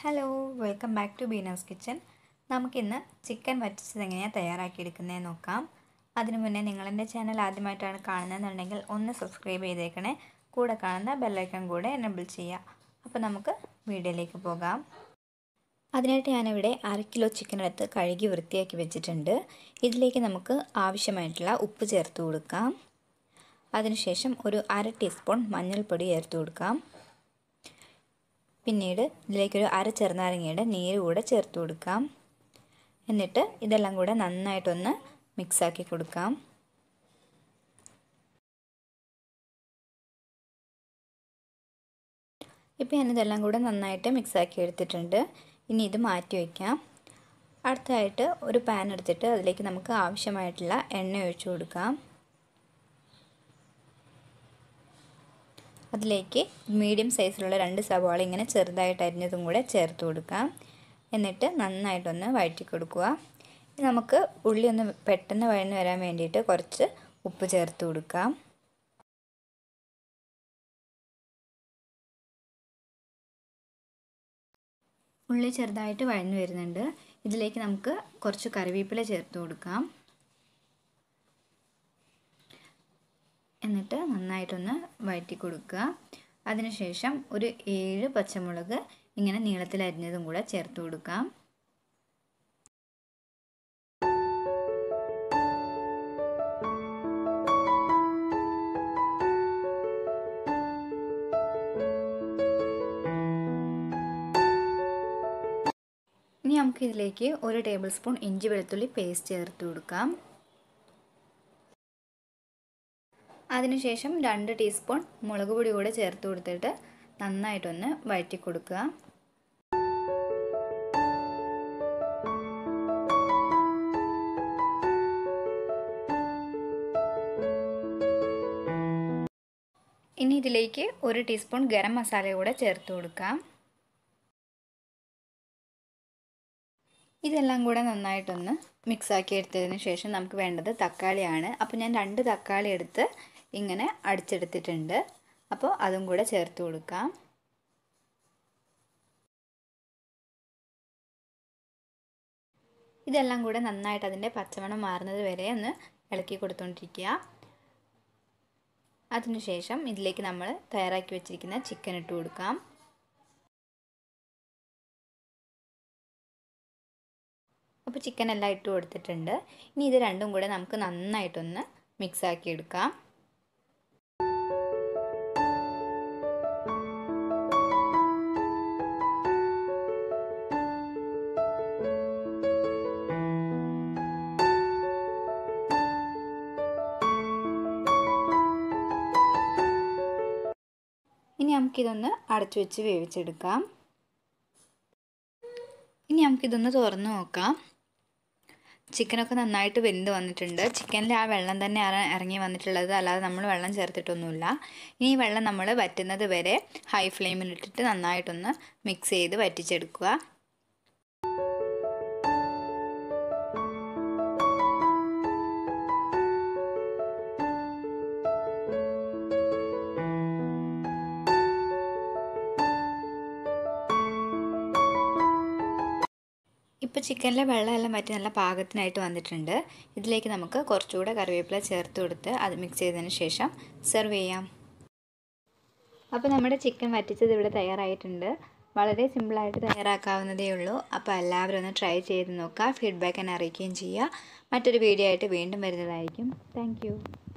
hello welcome back to Beena's kitchen നമുക്കിന്ന് chicken വറ്റിച്ചത് എങ്ങനെയാണ് തയ്യാറാക്കിയെടുക്കുന്നതെന്ന് നോക്കാം അതിനു മുന്നേ നിങ്ങളെൻ്റെ ചാനൽ ആദ്യമായിട്ടാണ് കാണുന്നതെന്നുണ്ടെങ്കിൽ ഒന്ന് സബ്സ്ക്രൈബ് ചെയ്തേക്കണേ കൂടെ കാണുന്ന ബെല്ലൈക്കൺ കൂടെ എനബിൾ ചെയ്യുക അപ്പോൾ നമുക്ക് വീഡിയോയിലേക്ക് പോകാം അതിനായിട്ട് ഞാനിവിടെ അര കിലോ ചിക്കൻ എടുത്ത് കഴുകി വൃത്തിയാക്കി വെച്ചിട്ടുണ്ട് ഇതിലേക്ക് നമുക്ക് ആവശ്യമായിട്ടുള്ള ഉപ്പ് ചേർത്ത് കൊടുക്കാം അതിനുശേഷം ഒരു അര ടീസ്പൂൺ മഞ്ഞൾപ്പൊടി ചേർത്ത് കൊടുക്കാം പിന്നീട് ഇതിലേക്കൊരു അര ചെറുനാരങ്ങയുടെ നീര് കൂടെ ചേർത്ത് കൊടുക്കാം എന്നിട്ട് ഇതെല്ലാം കൂടെ നന്നായിട്ടൊന്ന് മിക്സാക്കി കൊടുക്കാം ഇപ്പോൾ ഞാനിതെല്ലാം കൂടെ നന്നായിട്ട് മിക്സാക്കി എടുത്തിട്ടുണ്ട് ഇനി ഇത് മാറ്റി വയ്ക്കാം അടുത്തതായിട്ട് ഒരു പാൻ എടുത്തിട്ട് അതിലേക്ക് നമുക്ക് ആവശ്യമായിട്ടുള്ള എണ്ണ ഒഴിച്ചു കൊടുക്കാം അതിലേക്ക് മീഡിയം സൈസിലുള്ള രണ്ട് സവാള ഇങ്ങനെ ചെറുതായിട്ട് അരിഞ്ഞതും കൂടെ ചേർത്ത് കൊടുക്കാം എന്നിട്ട് നന്നായിട്ടൊന്ന് വഴറ്റി കൊടുക്കുക നമുക്ക് ഉള്ളി ഒന്ന് പെട്ടെന്ന് വഴന്ന് വരാൻ വേണ്ടിയിട്ട് കുറച്ച് ഉപ്പ് ചേർത്ത് കൊടുക്കാം ഉള്ളി ചെറുതായിട്ട് വഴന്നു വരുന്നുണ്ട് ഇതിലേക്ക് നമുക്ക് കുറച്ച് കറിവേപ്പില ചേർത്ത് കൊടുക്കാം എന്നിട്ട് നന്നായിട്ടൊന്ന് വഴറ്റി കൊടുക്കുക അതിനുശേഷം ഒരു ഏഴ് പച്ചമുളക് ഇങ്ങനെ നീളത്തിൽ അരിഞ്ഞതും കൂടെ ചേർത്ത് കൊടുക്കാം ഇനി നമുക്ക് ഇതിലേക്ക് ഒരു ടേബിൾ സ്പൂൺ ഇഞ്ചി വെളുത്തുള്ളി പേസ്റ്റ് ചേർത്ത് കൊടുക്കാം അതിനുശേഷം രണ്ട് ടീസ്പൂൺ മുളക് പൊടി കൂടെ ചേർത്ത് കൊടുത്തിട്ട് നന്നായിട്ടൊന്ന് വഴറ്റി കൊടുക്കുക ഇനി ഇതിലേക്ക് ഒരു ടീസ്പൂൺ ഗരം മസാല കൂടെ ചേർത്ത് കൊടുക്കാം ഇതെല്ലാം കൂടെ നന്നായിട്ടൊന്ന് മിക്സാക്കി എടുത്തതിന് ശേഷം നമുക്ക് വേണ്ടത് തക്കാളിയാണ് അപ്പോൾ ഞാൻ രണ്ട് തക്കാളി എടുത്ത് ഇങ്ങനെ അടിച്ചെടുത്തിട്ടുണ്ട് അപ്പോൾ അതും കൂടെ ചേർത്ത് കൊടുക്കാം ഇതെല്ലാം കൂടെ നന്നായിട്ട് അതിൻ്റെ പച്ചമണം മാറുന്നത് വരെ ഒന്ന് ഇളക്കി കൊടുത്തുകൊണ്ടിരിക്കുക അതിനുശേഷം ഇതിലേക്ക് നമ്മൾ തയ്യാറാക്കി വെച്ചിരിക്കുന്ന ചിക്കൻ ഇട്ട് കൊടുക്കാം അപ്പോൾ ചിക്കൻ എല്ലാം ഇട്ട് കൊടുത്തിട്ടുണ്ട് ഇനി ഇത് രണ്ടും കൂടെ നമുക്ക് നന്നായിട്ടൊന്ന് മിക്സ് ആക്കി എടുക്കാം ഇനി നമുക്കിതൊന്ന് അടച്ചു വെച്ച് വേവിച്ചെടുക്കാം ഇനി നമുക്കിതൊന്ന് തുറന്ന് നോക്കാം ചിക്കനൊക്കെ നന്നായിട്ട് വെന്ത് വന്നിട്ടുണ്ട് ചിക്കനിൽ ആ വെള്ളം തന്നെ ഇറങ്ങി വന്നിട്ടുള്ളത് അല്ലാതെ നമ്മൾ വെള്ളം ചേർത്തിട്ടൊന്നുമില്ല ഇനി ഈ വെള്ളം നമ്മൾ വറ്റുന്നത് വരെ ഹൈ ഫ്ലെയിമിലിട്ടിട്ട് നന്നായിട്ടൊന്ന് മിക്സ് ചെയ്ത് വറ്റിച്ചെടുക്കുക ഇപ്പോൾ ചിക്കനിലെ വെള്ളമെല്ലാം വറ്റി നല്ല പാകത്തിനായിട്ട് വന്നിട്ടുണ്ട് ഇതിലേക്ക് നമുക്ക് കുറച്ചുകൂടെ കറിവേപ്പില ചേർത്ത് കൊടുത്ത് അത് മിക്സ് ചെയ്തതിന് ശേഷം സെർവ് ചെയ്യാം അപ്പോൾ നമ്മുടെ ചിക്കൻ വറ്റിച്ചത് ഇവിടെ തയ്യാറായിട്ടുണ്ട് വളരെ സിമ്പിളായിട്ട് തയ്യാറാക്കാവുന്നതേ ഉള്ളൂ അപ്പോൾ എല്ലാവരും ഒന്ന് ട്രൈ ചെയ്ത് നോക്കുക ഫീഡ്ബാക്ക് എന്നെ അറിയിക്കുകയും ചെയ്യുക മറ്റൊരു വീഡിയോ ആയിട്ട് വീണ്ടും വരുന്നതായിരിക്കും താങ്ക്